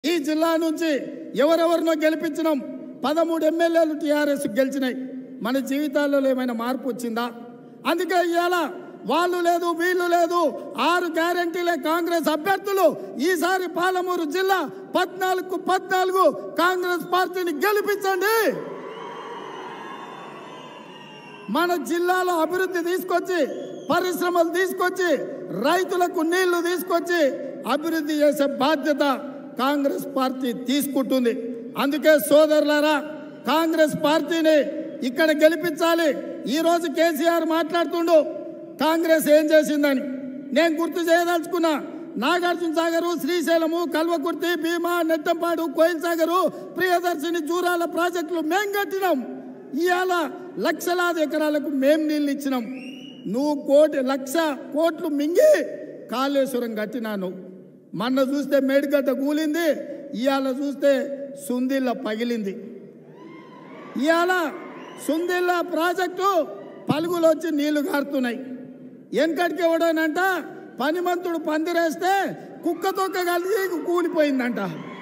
ఈ జిల్లా నుంచి ఎవరెవరినో గెలిపించినాం పదమూడు ఎమ్మెల్యేలు టీఆర్ఎస్ గెలిచినాయి మన జీవితాల్లో ఏమైనా మార్పు వచ్చిందా అందుకే ఇవాళ వాళ్ళు లేదు వీళ్ళు లేదు ఆరు గ్యారంటీలే కాంగ్రెస్ అభ్యర్థులు ఈసారి పాలమూరు జిల్లా పద్నాలుగు పద్నాలుగు కాంగ్రెస్ పార్టీని గెలిపించండి మన జిల్లాలో అభివృద్ధి తీసుకొచ్చి పరిశ్రమలు తీసుకొచ్చి రైతులకు నీళ్లు తీసుకొచ్చి అభివృద్ధి చేసే బాధ్యత కాంగ్రెస్ పార్టీ తీసుకుంటుంది అందుకే సోదరులారా కాంగ్రెస్ పార్టీని ఇక్కడ గెలిపించాలి ఈరోజు కేసీఆర్ మాట్లాడుతుండు కాంగ్రెస్ ఏం చేసిందని నేను గుర్తు చేయదలుచుకున్నా నాగార్జున సాగరు శ్రీశైలము కల్వకుర్తి భీమా నెట్టంపాడు కోయిల్ సాగరు ప్రియదర్శిని జూరాల ప్రాజెక్టులు మేం కట్టినాం ఇవాళ లక్షలాది ఎకరాలకు మేం నీళ్ళు ఇచ్చినాం నువ్వు కోటి లక్ష కోట్లు మింగి కాళేశ్వరం కట్టినాను మొన్న చూస్తే మేడిగడ్డ కూలింది ఇవాళ చూస్తే సుందిల్ల పగిలింది ఇవాళ సుందిల్ల ప్రాజెక్టు పలుగులు వచ్చి నీళ్లు కారుతున్నాయి వెనకటికి ఎవడోనంట పనిమంతుడు పందిరేస్తే కుక్క తొక్క కలిసి కూలిపోయిందంట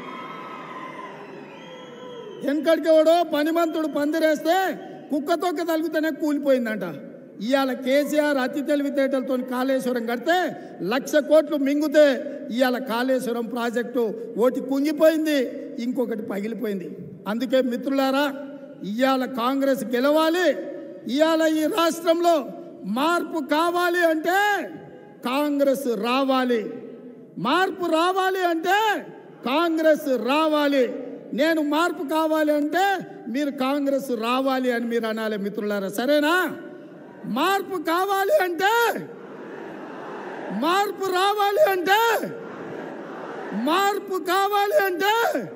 వెనకటికి ఎవడో పనిమంతుడు పందిరేస్తే కుక్క తొక్క తలుగుతూనే కూలిపోయిందంట ఇవాళ కేసీఆర్ అతి తెలివితేటలతో కాళేశ్వరం కడితే లక్ష కోట్లు మింగితే ఇవాళ కాళేశ్వరం ప్రాజెక్టు ఒకటి కుంగిపోయింది ఇంకొకటి పగిలిపోయింది అందుకే మిత్రులారా ఇవాళ కాంగ్రెస్ గెలవాలి ఇవాళ ఈ రాష్ట్రంలో మార్పు కావాలి అంటే కాంగ్రెస్ రావాలి మార్పు రావాలి అంటే కాంగ్రెస్ రావాలి నేను మార్పు కావాలి అంటే మీరు కాంగ్రెస్ రావాలి అని మీరు అనాలి మిత్రులారా సరేనా మార్పు కావాలి అంటే మార్పు రావాలి అంటే మార్పు కావాలి అంటే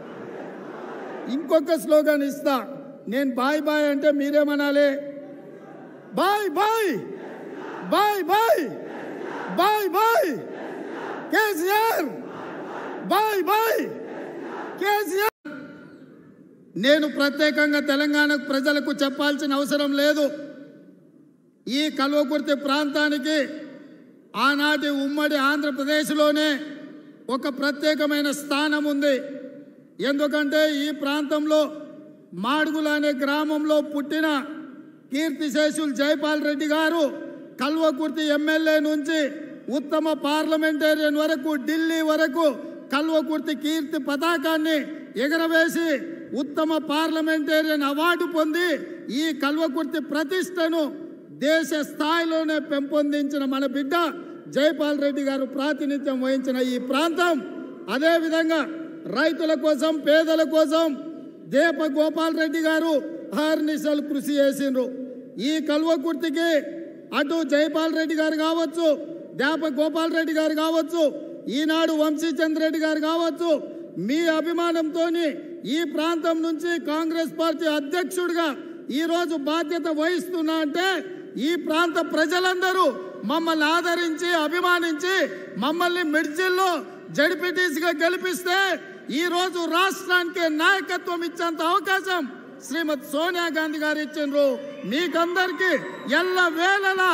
ఇంకొక స్లోగన్ ఇస్తా నేను బాయ్ బాయ్ అంటే మీరేమనాలి bye bye bye bye bye bye KCR bye bye KCR నేను ప్రత్యేకంగా తెలంగాణ ప్రజలకు చెప్పాల్సిన అవసరం లేదు ఈ కల్వకుర్తి ప్రాంతానికి ఆనాటి ఉమ్మడి ఆంధ్రప్రదేశ్లోనే ఒక ప్రత్యేకమైన స్థానం ఉంది ఎందుకంటే ఈ ప్రాంతంలో మాడుగుల అనే గ్రామంలో పుట్టిన కీర్తిశేషులు జైపాల్ రెడ్డి గారు కల్వకుర్తి ఎమ్మెల్యే నుంచి ఉత్తమ పార్లమెంటేరియన్ వరకు ఢిల్లీ వరకు కల్వకుర్తి కీర్తి పతాకాన్ని ఎగరవేసి ఉత్తమ పార్లమెంటేరియన్ అవార్డు పొంది ఈ కల్వకుర్తి ప్రతిష్టను దేశ స్థాయిలోనే పెంపొందించిన మన బిడ్డ జైపాల్ రెడ్డి గారు ప్రాతినిధ్యం వహించిన ఈ ప్రాంతం అదేవిధంగా రైతుల కోసం పేదల కోసం దేప గోపాల్ రెడ్డి గారు అహర్నిశలు కృషి చేసిండ్రు ఈ కల్వకుర్తికి అటు జైపాల్ రెడ్డి గారు కావచ్చు దేప గోపాల్ రెడ్డి గారు కావచ్చు ఈనాడు వంశీచంద్ర రెడ్డి గారు కావచ్చు మీ అభిమానంతో ఈ ప్రాంతం నుంచి కాంగ్రెస్ పార్టీ అధ్యక్షుడిగా ఈరోజు బాధ్యత వహిస్తున్నా అంటే ఈ ప్రాంత ప్రజలందరూ మమ్మల్ని ఆదరించి అభిమానించి మమ్మల్ని మిడ్జిల్లో జడిపిటీసీగా గెలిపిస్తే ఈ రోజు రాష్ట్రానికి నాయకత్వం ఇచ్చేంత అవకాశం శ్రీమతి సోనియా గాంధీ గారు ఇచ్చిండ్రు మీకందరికీ ఎల్ల వేళలా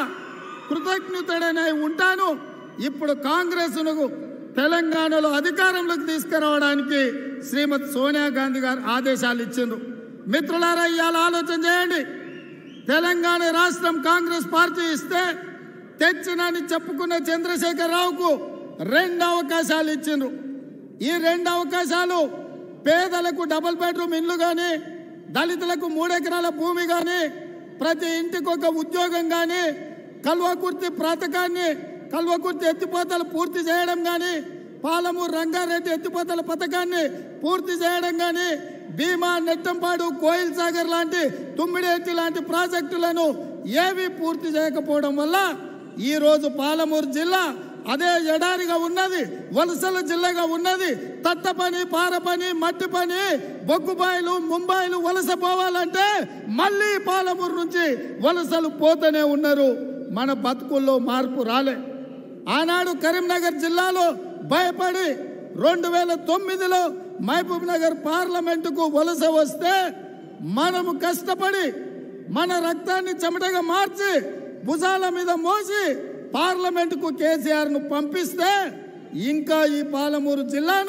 కృతజ్ఞతడనే ఉంటాను ఇప్పుడు కాంగ్రెస్ను తెలంగాణలో అధికారంలోకి తీసుకురావడానికి శ్రీమతి సోనియా గాంధీ గారు ఆదేశాలు ఇచ్చిండ్రు మిత్రులారా ఇవాళ ఆలోచన చేయండి తెలంగాణ రాష్ట్రం కాంగ్రెస్ పార్టీ ఇస్తే తెచ్చినని చెప్పుకున్న చంద్రశేఖర్ రావుకు రెండు అవకాశాలు ఇచ్చిండ్రు ఈ రెండు అవకాశాలు పేదలకు డబుల్ బెడ్రూమ్ ఇల్లు కానీ దళితులకు మూడెకరాల భూమి కానీ ప్రతి ఇంటికి ఒక ఉద్యోగం కానీ కల్వకుర్తి పథకాన్ని కల్వకుర్తి ఎత్తిపోతలు పూర్తి చేయడం కానీ పాలమూరు రంగారెడ్డి ఎత్తిపోతల పథకాన్ని పూర్తి చేయడం కానీ భీమా నెట్టంపాడు కోయిల్ సాగర్ లాంటి తుమ్మిడేటి లాంటి ప్రాజెక్టులను ఏవి పూర్తి చేయకపోవడం వల్ల ఈ రోజు పాలమూరు జిల్లా అదే ఎడారిగా ఉన్నది వలసల జిల్లాగా ఉన్నది తట్ట పని పార పని మట్టి పని బొగ్గుబాయిలు ముంబాయిలు వలస పోవాలంటే మళ్ళీ పాలమూరు నుంచి వలసలు పోతూనే ఉన్నారు మన బతుకుల్లో మార్పు రాలే ఆనాడు కరీంనగర్ జిల్లాలో భయపడి రెండు వేల తొమ్మిదిలో మహబూబ్ నగర్ పార్లమెంటుకు వలస వస్తే మనము కష్టపడి మన రక్తాన్ని చెమటగా మార్చి భుజాల మీద మోసి పార్లమెంటుకు కేసీఆర్ ను పంపిస్తే ఇంకా ఈ పాలమూరు జిల్లాను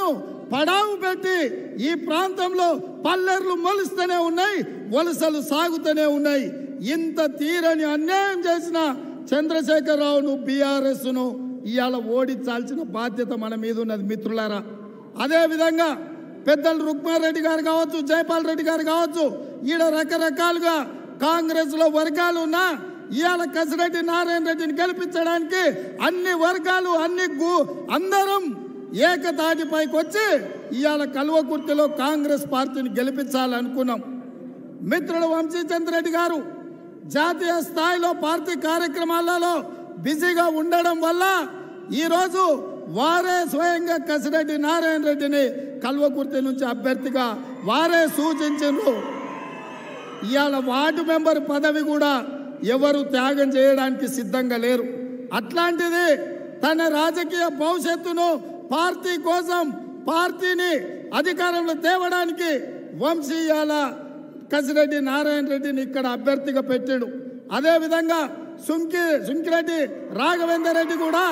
పడావు పెట్టి ఈ ప్రాంతంలో పల్లెర్లు మొలుస్తూనే ఉన్నాయి వలసలు సాగుతూనే ఉన్నాయి ఇంత తీరని అన్యాయం చేసిన చంద్రశేఖరరావును బీఆర్ఎస్ను ఇవాళ ఓడించాల్సిన బాధ్యత మన మీద ఉన్నది మిత్రులారా అదే విధంగా పెద్దలు రుక్మారెడ్డి గారు కావచ్చు జయపాల్ రెడ్డి గారు కావచ్చు ఈడ రకరకాలుగా కాంగ్రెస్ లో వర్గాలు ఉన్నా ఇవాళ కసిరెడ్డి నారాయణ రెడ్డిని గెలిపించడానికి అన్ని వర్గాలు అన్ని గు- అందరం ఏకతాటిపైకి వచ్చి ఇవాళ కల్వకుర్తిలో కాంగ్రెస్ పార్టీని గెలిపించాలనుకున్నాం మిత్రుడు వంశీచంద్రెడ్డి గారు జాతీయ స్థాయిలో పార్టీ కార్యక్రమాలలో బిజీగా ఉండడం వల్ల ఈరోజు వారే స్వయంగా కసిరెడ్డి నారాయణ రెడ్డిని కల్వకుర్తి నుంచి అభ్యర్థిగా వారే సూచించారు ఇవాళ వార్డు మెంబర్ పదవి కూడా ఎవరు త్యాగం చేయడానికి సిద్ధంగా లేరు అట్లాంటిది తన రాజకీయ భవిష్యత్తును పార్టీ కోసం పార్టీని అధికారంలో తేవడానికి వంశీయాల కసిరెడ్డి నారాయణ రెడ్డిని ఇక్కడ అభ్యర్థిగా పెట్టాడు అదేవిధంగా సుంకి సుంకిరెడ్డి రాఘవేందర్ రెడ్డి కూడా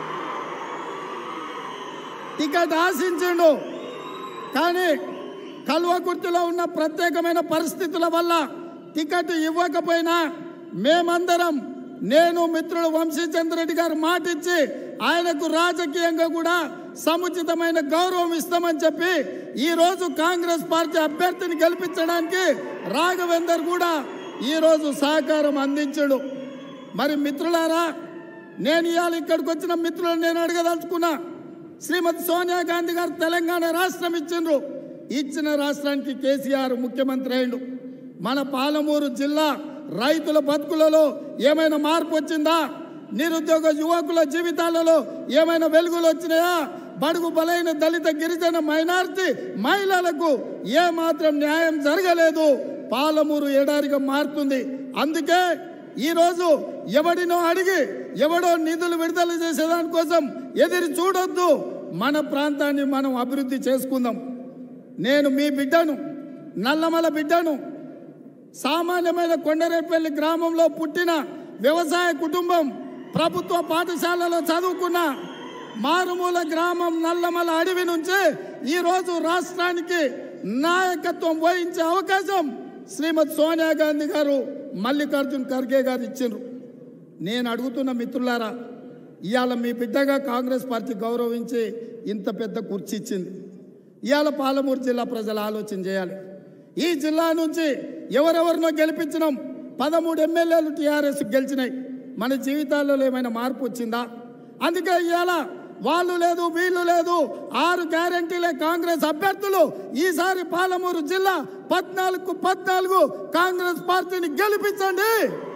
టికెట్ ఆశించిండు కానీ కల్వకుర్తిలో ఉన్న ప్రత్యేకమైన పరిస్థితుల వల్ల టికెట్ ఇవ్వకపోయినా మేమందరం నేను మిత్రుడు వంశీచంద్రెడ్డి గారు మాటిచ్చి ఆయనకు రాజకీయంగా కూడా సముచితమైన గౌరవం ఇస్తామని చెప్పి ఈ రోజు కాంగ్రెస్ పార్టీ అభ్యర్థిని గెలిపించడానికి రాఘవేందర్ కూడా ఈ రోజు సహకారం అందించాడు మరి మిత్రులారా నేను ఇవాళ ఇక్కడికి వచ్చిన మిత్రులను నేను అడగదలుచుకున్నా శ్రీమతి సోనియా గాంధీ గారు తెలంగాణ రాష్ట్రం ఇచ్చిండ్రు ఇచ్చిన రాష్ట్రానికి కేసీఆర్ ముఖ్యమంత్రి అయిండు మన పాలమూరు జిల్లా రైతుల బతుకులలో ఏమైనా మార్పు వచ్చిందా నిరుద్యోగ యువకుల జీవితాలలో ఏమైనా వెలుగులు వచ్చినాయా బడుగు బలైన దళిత గిరిజన మైనార్టీ మహిళలకు ఏ మాత్రం న్యాయం జరగలేదు పాలమూరు ఎడారిగా మారుతుంది అందుకే ఈరోజు ఎవడినో అడిగి ఎవడో నిధులు విడుదల చేసేదానికోసం ఎదురు చూడొద్దు మన ప్రాంతాన్ని మనం అభివృద్ధి చేసుకుందాం నేను మీ బిడ్డను నల్లమల బిడ్డను సామాన్యమైన కొండరేపల్లి గ్రామంలో పుట్టిన వ్యవసాయ కుటుంబం ప్రభుత్వ పాఠశాలలో చదువుకున్న మారుమూల గ్రామం నల్లమల అడవి నుంచి ఈరోజు రాష్ట్రానికి నాయకత్వం వహించే అవకాశం శ్రీమతి సోనియా గాంధీ గారు మల్లికార్జున్ ఖర్గే గారు ఇచ్చిండ్రు నేను అడుగుతున్న మిత్రులారా ఇవాళ మీ బిడ్డగా కాంగ్రెస్ పార్టీ గౌరవించి ఇంత పెద్ద కుర్చీ ఇచ్చింది ఇవాళ పాలమూరు జిల్లా ప్రజలు ఆలోచన చేయాలి ఈ జిల్లా నుంచి ఎవరెవరినో గెలిపించినాం పదమూడు ఎమ్మెల్యేలు టీఆర్ఎస్ గెలిచినాయి మన జీవితాల్లో ఏమైనా మార్పు వచ్చిందా అందుకే ఇవాళ వాళ్ళు లేదు వీళ్ళు లేదు ఆరు గ్యారంటీలే కాంగ్రెస్ అభ్యర్థులు ఈసారి పాలమూరు జిల్లా పద్నాలుగు పద్నాలుగు కాంగ్రెస్ పార్టీని గెలిపించండి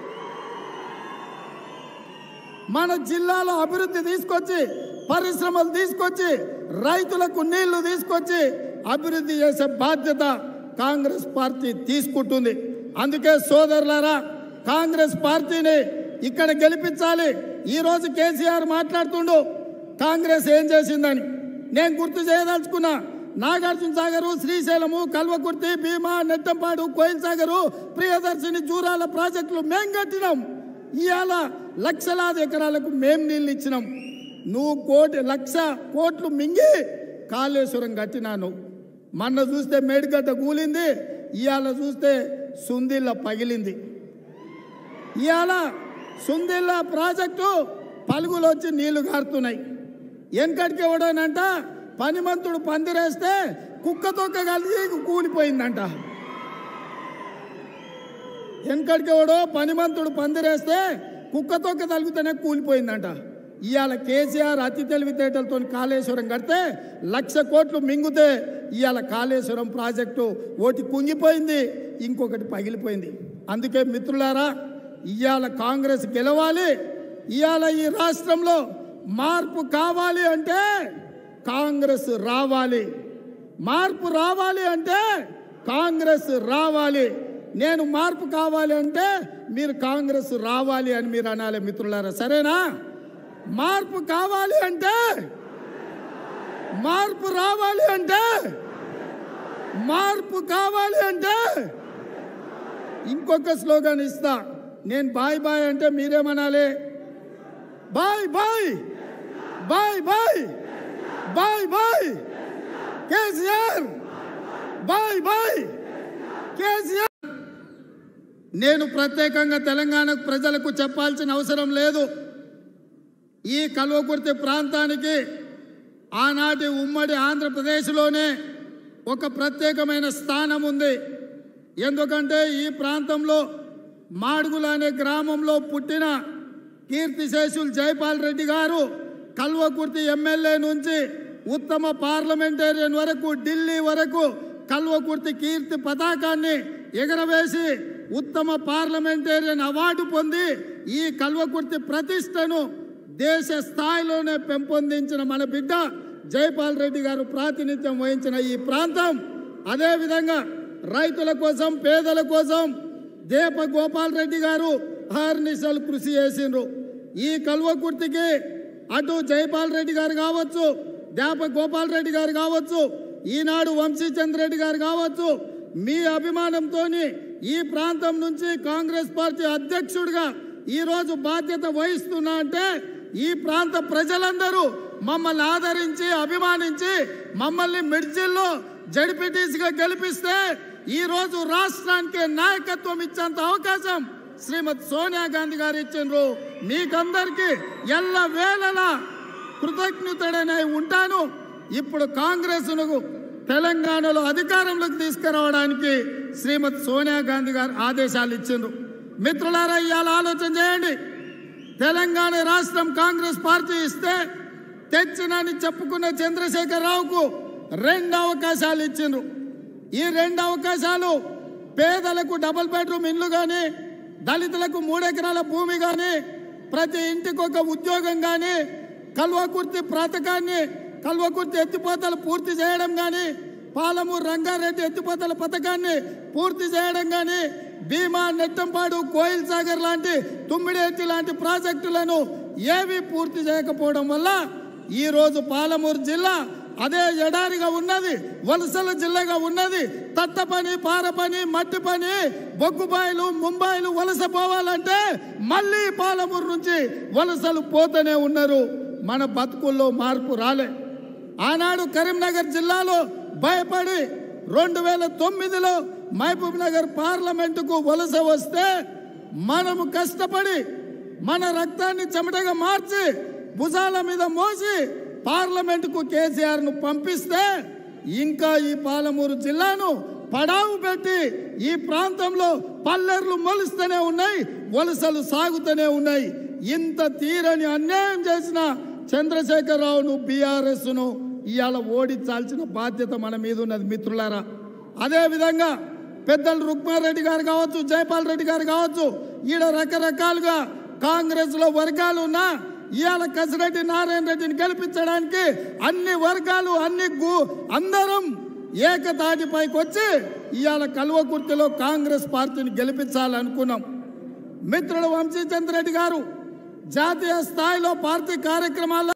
మన జిల్లాలో అభివృద్ధి తీసుకొచ్చి పరిశ్రమలు తీసుకొచ్చి రైతులకు నీళ్లు తీసుకొచ్చి అభివృద్ధి చేసే బాధ్యత కాంగ్రెస్ పార్టీ తీసుకుంటుంది అందుకే సోదరులారా కాంగ్రెస్ పార్టీని ఇక్కడ గెలిపించాలి ఈ రోజు కేసీఆర్ మాట్లాడుతుండు కాంగ్రెస్ ఏం చేసిందని నేను గుర్తు చేయదలుచుకున్నా నాగార్జున సాగరు శ్రీశైలము కల్వకుర్తి భీమా నెట్టంపాడు కోయిల్ సాగరు ప్రియదర్శిని జూరాల ప్రాజెక్టులు మేం కట్టినాం ఇవాళ లక్షలాది ఎకరాలకు మేం నీళ్ళు ఇచ్చినాం నువ్వు కోటి లక్ష కోట్లు మింగి కాళేశ్వరం కట్టినాను మొన్న చూస్తే మేడిగడ్డ కూలింది ఇవాళ చూస్తే సుందిల్ల పగిలింది ఇవాళ సుందిల్ల ప్రాజెక్టు పలుగులు వచ్చి నీళ్లు కారుతున్నాయి వెనకటికి ఎవడనంట పనిమంతుడు పందిరేస్తే కుక్క తొక్క కలిసి కూలిపోయిందంట వెనకటికి ఎవడో పనిమంతుడు పందిరేస్తే కుక్క తొక్క తలుగుతూనే కూలిపోయిందంట ఇవాళ కేసీఆర్ అతి తెలివితేటలతో కాళేశ్వరం కడితే లక్ష కోట్లు మింగుతే ఇవాళ కాళేశ్వరం ప్రాజెక్టు ఒకటి కుంగిపోయింది ఇంకొకటి పగిలిపోయింది అందుకే మిత్రులారా ఇవాళ కాంగ్రెస్ గెలవాలి ఇవాళ ఈ రాష్ట్రంలో మార్పు కావాలి అంటే కాంగ్రెస్ రావాలి మార్పు రావాలి అంటే కాంగ్రెస్ రావాలి నేను మార్పు కావాలి అంటే మీరు కాంగ్రెస్ రావాలి అని మీరు అనాలి మిత్రులారా సరేనా మార్పు కావాలి అంటే మార్పు రావాలి అంటే మార్పు కావాలి అంటే ఇంకొక స్లోగన్ ఇస్తా నేను బాయ్ బాయ్ అంటే మీరేమనాలి bye bye bye bye bye bye KCR bye bye KCR నేను ప్రత్యేకంగా తెలంగాణ ప్రజలకు చెప్పాల్సిన అవసరం లేదు ఈ కల్వకుర్తి ప్రాంతానికి ఆనాటి ఉమ్మడి ఆంధ్రప్రదేశ్లోనే ఒక ప్రత్యేకమైన స్థానం ఉంది ఎందుకంటే ఈ ప్రాంతంలో మాడుగుల అనే గ్రామంలో పుట్టిన కీర్తిశేషులు జైపాల్ రెడ్డి గారు కల్వకుర్తి ఎమ్మెల్యే నుంచి ఉత్తమ పార్లమెంటేరియన్ వరకు ఢిల్లీ వరకు కల్వకుర్తి కీర్తి పతాకాన్ని ఎగరవేసి ఉత్తమ పార్లమెంటేరియన్ అవార్డు పొంది ఈ కల్వకుర్తి ప్రతిష్టను దేశ స్థాయిలోనే పెంపొందించిన మన బిడ్డ జైపాల్ రెడ్డి గారు ప్రాతినిధ్యం వహించిన ఈ ప్రాంతం అదేవిధంగా రైతుల కోసం పేదల కోసం దేప గోపాల్ రెడ్డి గారు హర్నిశలు కృషి చేసిండ్రు ఈ కల్వకుర్తికి అటు జైపాల్ రెడ్డి గారు కావచ్చు దేప గోపాల్ రెడ్డి గారు కావచ్చు ఈనాడు వంశీచంద్ర రెడ్డి గారు కావచ్చు మీ అభిమానంతో ఈ ప్రాంతం నుంచి కాంగ్రెస్ పార్టీ అధ్యక్షుడిగా ఈరోజు బాధ్యత వహిస్తున్నా అంటే ఈ ప్రాంత ప్రజలందరూ మమ్మల్ని ఆదరించి అభిమానించి మమ్మల్ని మిడ్జిల్లో జడిపిటీసీగా గెలిపిస్తే ఈ రోజు రాష్ట్రానికి నాయకత్వం ఇచ్చేంత అవకాశం శ్రీమతి సోనియా గాంధీ గారు ఇచ్చిండ్రు మీకందరికీ ఎల్ల వేళలా కృతజ్ఞతడనై ఉంటాను ఇప్పుడు కాంగ్రెస్ను తెలంగాణలో అధికారంలోకి తీసుకురావడానికి శ్రీమతి సోనియా గాంధీ గారు ఆదేశాలు ఇచ్చిండ్రు మిత్రులారా ఇవాళ ఆలోచన చేయండి తెలంగాణ రాష్ట్రం కాంగ్రెస్ పార్టీ ఇస్తే తెచ్చినని చెప్పుకున్న చంద్రశేఖరరావుకు రెండు అవకాశాలు ఇచ్చిండ్రు ఈ రెండు అవకాశాలు పేదలకు డబుల్ బెడ్రూమ్ ఇల్లు కానీ దళితులకు మూడెకరాల భూమి కానీ ప్రతి ఇంటికి ఒక ఉద్యోగం కానీ కల్వకుర్తి పథకాన్ని కల్వకుర్తి ఎత్తిపోతలు పూర్తి చేయడం కానీ పాలమూరు రంగారెడ్డి ఎత్తిపోతల పథకాన్ని పూర్తి చేయడం కానీ భీమా నెట్టంపాడు కోయిల్ సాగర్ లాంటి తుమ్మిడేటి లాంటి ప్రాజెక్టులను ఏవి పూర్తి చేయకపోవడం వల్ల ఈ రోజు పాలమూరు జిల్లా అదే ఎడారిగా ఉన్నది వలసల జిల్లాగా ఉన్నది తట్ట పని పార పని మట్టి పని బొగ్గుబాయిలు ముంబాయిలు వలస పోవాలంటే మళ్ళీ పాలమూరు నుంచి వలసలు పోతూనే ఉన్నారు మన బతుకుల్లో మార్పు రాలే ఆనాడు కరీంనగర్ జిల్లాలో భయపడి రెండు వేల తొమ్మిదిలో మహబూబ్ నగర్ పార్లమెంటుకు వలస వస్తే మనము కష్టపడి మన రక్తాన్ని చెమటగా మార్చి భుజాల మీద మోసి పార్లమెంటుకు కేసీఆర్ ను పంపిస్తే ఇంకా ఈ పాలమూరు జిల్లాను పడావు పెట్టి ఈ ప్రాంతంలో పల్లెర్లు మొలుస్తూనే ఉన్నాయి వలసలు సాగుతూనే ఉన్నాయి ఇంత తీరని అన్యాయం చేసిన చంద్రశేఖరరావును బీఆర్ఎస్ను ఇవాళ ఓడించాల్సిన బాధ్యత మన మీద ఉన్నది మిత్రులారా అదేవిధంగా పెద్దలు రుక్మారెడ్డి గారు కావచ్చు జయపాల్ రెడ్డి గారు కావచ్చు ఈడ రకరకాలుగా కాంగ్రెస్ లో వర్గాలు ఉన్నా ఇవాళ కసిరెడ్డి నారాయణ రెడ్డిని గెలిపించడానికి అన్ని వర్గాలు అన్ని గు అందరం ఏకతాటిపైకి వచ్చి ఇవాళ కల్వకుర్తిలో కాంగ్రెస్ పార్టీని గెలిపించాలనుకున్నాం మిత్రుడు వంశీచంద్ర రెడ్డి గారు జాతీయ స్థాయిలో పార్టీ కార్యక్రమాల్లో